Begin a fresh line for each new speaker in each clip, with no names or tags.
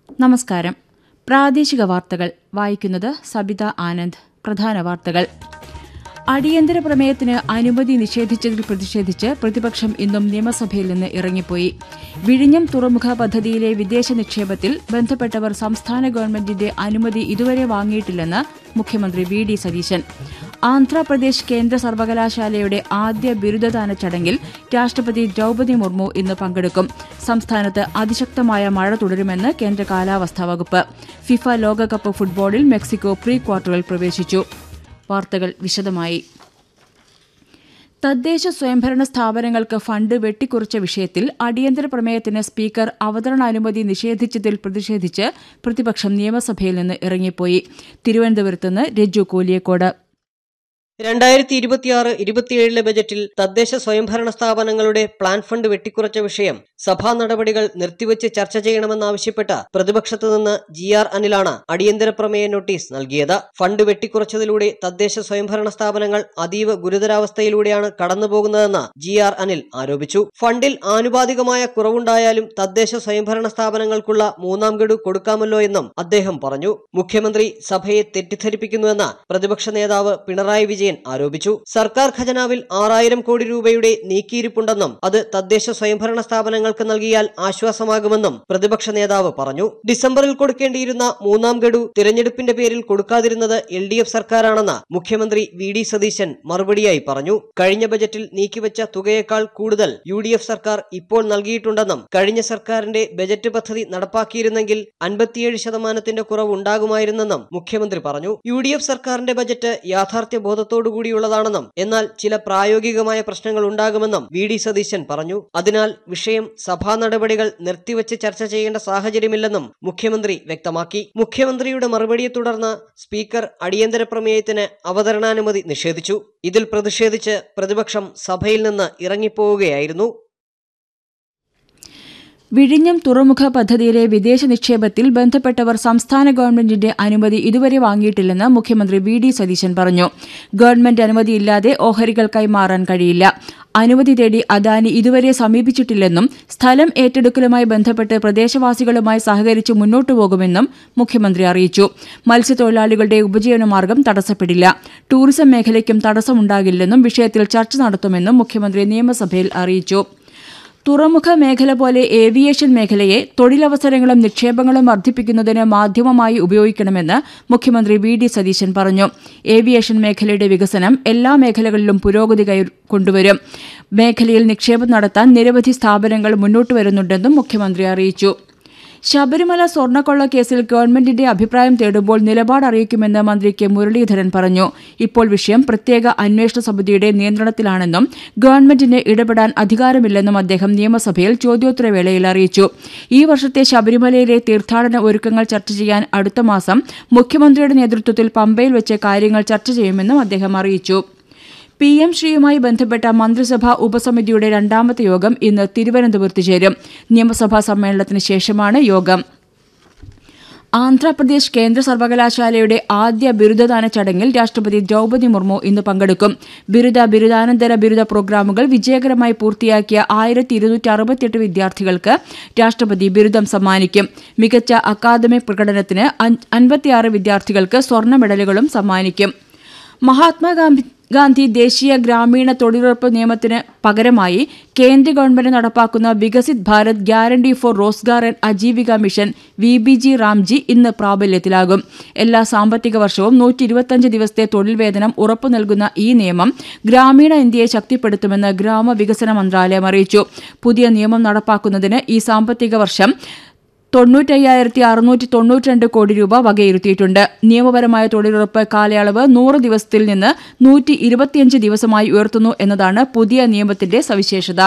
നമസ്കാരം പ്രാദേശിക വാർത്തകൾ വായിക്കുന്നത് സബിത ആനന്ദ് പ്രധാന വാർത്തകൾ അടിയന്തര പ്രമേയത്തിന് അനുമതി നിഷേധിച്ചതിൽ പ്രതിഷേധിച്ച് പ്രതിപക്ഷം ഇന്നും നിയമസഭയിൽ നിന്ന് ഇറങ്ങിപ്പോയി വിഴിഞ്ഞം തുറമുഖ പദ്ധതിയിലെ വിദേശ നിക്ഷേപത്തിൽ ബന്ധപ്പെട്ടവർ സംസ്ഥാന ഗവൺമെന്റിന്റെ അനുമതി ഇതുവരെ വാങ്ങിയിട്ടില്ലെന്ന് മുഖ്യമന്ത്രി വി ഡി സതീശൻ ആന്ധ്രാപ്രദേശ് കേന്ദ്ര സർവകലാശാലയുടെ ആദ്യ ബിരുദദാന ചടങ്ങിൽ രാഷ്ട്രപതി ദ്രൌപദി മുർമു ഇന്ന് പങ്കെടുക്കും സംസ്ഥാനത്ത് അതിശക്തമായ മഴ തുടരുമെന്ന് കേന്ദ്ര കാലാവസ്ഥാ വകുപ്പ് ഫിഫ ലോകകപ്പ് ഫുട്ബോളിൽ മെക്സിക്കോ പ്രീ ക്വാർട്ടറിൽ പ്രവേശിച്ചു വാർത്തകൾ വിശദമായി തദ്ദേശ സ്വയംഭരണ സ്ഥാപനങ്ങൾക്ക് ഫണ്ട് വെട്ടിക്കുറച്ച വിഷയത്തിൽ അടിയന്തര പ്രമേയത്തിന് സ്പീക്കർ അവതരണാനുമതി നിഷേധിച്ചതിൽ പ്രതിഷേധിച്ച് പ്രതിപക്ഷം നിയമസഭയിൽ നിന്ന് ഇറങ്ങിപ്പോയി തിരുവനന്തപുരത്ത് രജ്ജു കോലിയക്കോട്
രണ്ടായിരത്തി ഇരുപത്തിയാറ് ഇരുപത്തിയേഴിലെ ബജറ്റിൽ തദ്ദേശ സ്വയംഭരണ സ്ഥാപനങ്ങളുടെ പ്ലാൻ ഫണ്ട് വെട്ടിക്കുറച്ച വിഷയം സഭാ നടപടികൾ നിർത്തിവച്ച് ചർച്ച ചെയ്യണമെന്നാവശ്യപ്പെട്ട് പ്രതിപക്ഷത്തു നിന്ന് ജി ആർ അനിലാണ് അടിയന്തര പ്രമേയ നോട്ടീസ് നൽകിയത് ഫണ്ട് വെട്ടിക്കുറച്ചതിലൂടെ തദ്ദേശ സ്വയംഭരണ സ്ഥാപനങ്ങൾ അതീവ ഗുരുതരാവസ്ഥയിലൂടെയാണ് കടന്നുപോകുന്നതെന്ന് ജി ആർ അനിൽ ആരോപിച്ചു ഫണ്ടിൽ ആനുപാതികമായ കുറവുണ്ടായാലും തദ്ദേശ സ്വയംഭരണ സ്ഥാപനങ്ങൾക്കുള്ള മൂന്നാം ഗഡു കൊടുക്കാമല്ലോ എന്നും അദ്ദേഹം പറഞ്ഞു മുഖ്യമന്ത്രി സഭയെ തെറ്റിദ്ധരിപ്പിക്കുന്നുവെന്ന് പ്രതിപക്ഷ നേതാവ് പിണറായി വിജയൻ ആരോപിച്ചു സർക്കാർ ഖജനാവിൽ ആറായിരം കോടി രൂപയുടെ നീക്കിയിരിപ്പുണ്ടെന്നും അത് തദ്ദേശ സ്വയംഭരണ സ്ഥാപനങ്ങൾക്ക് നൽകിയാൽ ആശ്വാസമാകുമെന്നും പ്രതിപക്ഷ നേതാവ് പറഞ്ഞു ഡിസംബറിൽ കൊടുക്കേണ്ടിയിരുന്ന മൂന്നാം ഗഡു തിരഞ്ഞെടുപ്പിന്റെ പേരിൽ കൊടുക്കാതിരുന്നത് എൽ ഡി എഫ് സർക്കാരാണെന്ന് മുഖ്യമന്ത്രി വി ഡി സതീശൻ മറുപടിയായി പറഞ്ഞു കഴിഞ്ഞ ബജറ്റിൽ നീക്കിവെച്ച തുകയേക്കാൾ കൂടുതൽ യു ഡി എഫ് സർക്കാർ ഇപ്പോൾ നൽകിയിട്ടുണ്ടെന്നും കഴിഞ്ഞ സർക്കാരിന്റെ ബജറ്റ് പദ്ധതി നടപ്പാക്കിയിരുന്നെങ്കിൽ അൻപത്തിയേഴ് ശതമാനത്തിന്റെ കുറവ് ഉണ്ടാകുമായിരുന്നെന്നും മുഖ്യമന്ത്രി പറഞ്ഞു യു ഡി എഫ് സർക്കാരിന്റെ ബജറ്റ് യാഥാർത്ഥ്യ ബോധത്തോടുകൂടിയുള്ളതാണെന്നും എന്നാൽ ചില പ്രായോഗികമായ പ്രശ്നങ്ങൾ ഉണ്ടാകുമെന്നും വി ഡി സതീശൻ പറഞ്ഞു അതിനാൽ വിഷയം സഭാ നടപടികൾ നിർത്തിവച്ച് ചർച്ച ചെയ്യേണ്ട സാഹചര്യമില്ലെന്നും മുഖ്യമന്ത്രി വ്യക്തമാക്കി മുഖ്യമന്ത്രിയുടെ മറുപടിയെ തുടർന്ന് സ്പീക്കർ അടിയന്തര പ്രമേയത്തിന് അവതരണാനുമതി നിഷേധിച്ചു ഇതിൽ പ്രതിഷേധിച്ച് പ്രതിപക്ഷം സഭയിൽ നിന്ന് ഇറങ്ങിപ്പോവുകയായിരുന്നു
വിഴിഞ്ഞം തുറമുഖ പദ്ധതിയിലെ വിദേശ നിക്ഷേപത്തിൽ ബന്ധപ്പെട്ടവർ സംസ്ഥാന ഗവൺമെന്റിന്റെ അനുമതി ഇതുവരെ വാങ്ങിയിട്ടില്ലെന്ന് മുഖ്യമന്ത്രി വി ഡി സതീശൻ പറഞ്ഞു ഗവൺമെന്റ് അനുമതിയില്ലാതെ ഓഹരികൾ കൈമാറാൻ കഴിയില്ല അനുമതി തേടി അദാനി ഇതുവരെ സമീപിച്ചിട്ടില്ലെന്നും സ്ഥലം ഏറ്റെടുക്കലുമായി ബന്ധപ്പെട്ട് പ്രദേശവാസികളുമായി സഹകരിച്ച് മുന്നോട്ടു പോകുമെന്നും മുഖ്യമന്ത്രി അറിയിച്ചു മത്സ്യത്തൊഴിലാളികളുടെ ഉപജീവനമാർഗം തടസ്സപ്പെടില്ല ടൂറിസം മേഖലയ്ക്കും തടസ്സമുണ്ടാകില്ലെന്നും വിഷയത്തിൽ ചർച്ച നടത്തുമെന്നും മുഖ്യമന്ത്രി നിയമസഭയിൽ അറിയിച്ചു തുറമുഖ മേഖല പോലെ ഏവിയേഷൻ മേഖലയെ തൊഴിലവസരങ്ങളും നിക്ഷേപങ്ങളും വർദ്ധിപ്പിക്കുന്നതിന് മാധ്യമമായി ഉപയോഗിക്കണമെന്ന് മുഖ്യമന്ത്രി വി ഡി സതീശൻ പറഞ്ഞു ഏവിയേഷൻ മേഖലയുടെ വികസനം എല്ലാ മേഖലകളിലും പുരോഗതി കൊണ്ടുവരും മേഖലയിൽ നിക്ഷേപം നടത്താൻ നിരവധി സ്ഥാപനങ്ങൾ മുന്നോട്ട് വരുന്നുണ്ടെന്നും മുഖ്യമന്ത്രി അറിയിച്ചു ശബരിമല സ്വർണ്ണക്കൊള്ള കേസിൽ ഗവൺമെന്റിന്റെ അഭിപ്രായം തേടുമ്പോൾ നിലപാട് അറിയിക്കുമെന്ന് മന്ത്രി കെ മുരളീധരൻ പറഞ്ഞു ഇപ്പോൾ വിഷയം പ്രത്യേക അന്വേഷണ സമിതിയുടെ നിയന്ത്രണത്തിലാണെന്നും ഗവൺമെന്റിന് ഇടപെടാൻ അധികാരമില്ലെന്നും അദ്ദേഹം നിയമസഭയിൽ ചോദ്യോത്തരവേളയിൽ അറിയിച്ചു ഈ വർഷത്തെ ശബരിമലയിലെ തീർത്ഥാടന ഒരുക്കങ്ങൾ ചർച്ച ചെയ്യാൻ അടുത്ത മാസം മുഖ്യമന്ത്രിയുടെ നേതൃത്വത്തിൽ പമ്പയിൽ വെച്ച് കാര്യങ്ങൾ ചർച്ച ചെയ്യുമെന്നും അദ്ദേഹം അറിയിച്ചു പി എം ശ്രീയുമായി ബന്ധപ്പെട്ട മന്ത്രിസഭാ ഉപസമിതിയുടെ രണ്ടാമത്തെ യോഗം ഇന്ന് തിരുവനന്തപുരത്ത് ചേരും നിയമസഭാ സമ്മേളനത്തിന് ശേഷമാണ് യോഗം ആന്ധ്രാപ്രദേശ് കേന്ദ്ര സർവകലാശാലയുടെ ആദ്യ ബിരുദദാന ചടങ്ങിൽ രാഷ്ട്രപതി ദ്രൌപദി മുർമു ഇന്ന് പങ്കെടുക്കും ബിരുദ ബിരുദാനന്തര ബിരുദ പ്രോഗ്രാമുകൾ വിജയകരമായി പൂർത്തിയാക്കിയ ആയിരത്തി ഇരുന്നൂറ്റി അറുപത്തിയെട്ട് വിദ്യാർത്ഥികൾക്ക് രാഷ്ട്രപതി ബിരുദം സമ്മാനിക്കും മികച്ച അക്കാദമിക് പ്രകടനത്തിന് അൻപത്തിയാറ് വിദ്യാർത്ഥികൾക്ക് സ്വർണ്ണ മെഡലുകളും സമ്മാനിക്കും മഹാത്മാഗാന്ധി ഗാന്ധി ദേശീയ ഗ്രാമീണ തൊഴിലുറപ്പ് നിയമത്തിന് പകരമായി കേന്ദ്ര ഗവൺമെന്റ് നടപ്പാക്കുന്ന Viksit Bharat guarantee for Rozgar and Ajeevika mission V B G RAM G ഇന്ന് പ്രാബല്യത്തിലാകും എല്ലാ സാമ്പത്തിക വർഷവും നൂറ്റി ഇരുപത്തിയഞ്ച് ദിവസത്തെ തൊഴിൽ വേതനം ഉറപ്പു നൽകുന്ന ഈ നിയമം ഗ്രാമീണ ഇന്ത്യയെ ശക്തിപ്പെടുത്തുമെന്ന് ഗ്രാമവികസന മന്ത്രാലയം അറിയിച്ചു പുതിയ നിയമം നടപ്പാക്കുന്നതിന് ഈ സാമ്പത്തിക വർഷം തൊണ്ണൂറ്റയ്യായിരത്തി അറുന്നൂറ്റി തൊണ്ണൂറ്റിരണ്ട് കോടി രൂപ വകയിരുത്തിയിട്ടുണ്ട് നിയമപരമായ തൊഴിലുറപ്പ് കാലയളവ് നൂറ് ദിവസത്തിൽ നിന്ന് നൂറ്റി ഇരുപത്തിയഞ്ച് ദിവസമായി ഉയർത്തുന്നു എന്നതാണ് പുതിയ നിയമത്തിന്റെ സവിശേഷത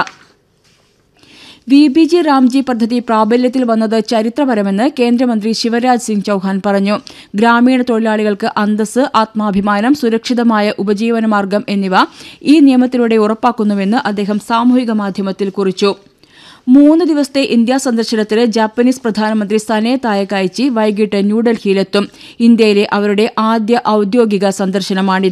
വി ബി ജി റാംജി പദ്ധതി പ്രാബല്യത്തിൽ വന്നത് ചരിത്രപരമെന്ന് കേന്ദ്രമന്ത്രി ശിവരാജ് സിംഗ് ചൌഹാൻ പറഞ്ഞു ഗ്രാമീണ തൊഴിലാളികൾക്ക് അന്തസ് ആത്മാഭിമാനം സുരക്ഷിതമായ ഉപജീവനമാർഗം എന്നിവ ഈ നിയമത്തിലൂടെ ഉറപ്പാക്കുന്നുവെന്ന് അദ്ദേഹം സാമൂഹിക മാധ്യമത്തിൽ കുറിച്ചു മൂന്ന് ദിവസത്തെ ഇന്ത്യാ സന്ദർശനത്തിന് ജാപ്പനീസ് പ്രധാനമന്ത്രി സനെ തായകായിച്ചി വൈകിട്ട് ന്യൂഡൽഹിയിലെത്തും ഇന്ത്യയിലെ അവരുടെ ആദ്യ ഔദ്യോഗിക സന്ദർശനമാണിത്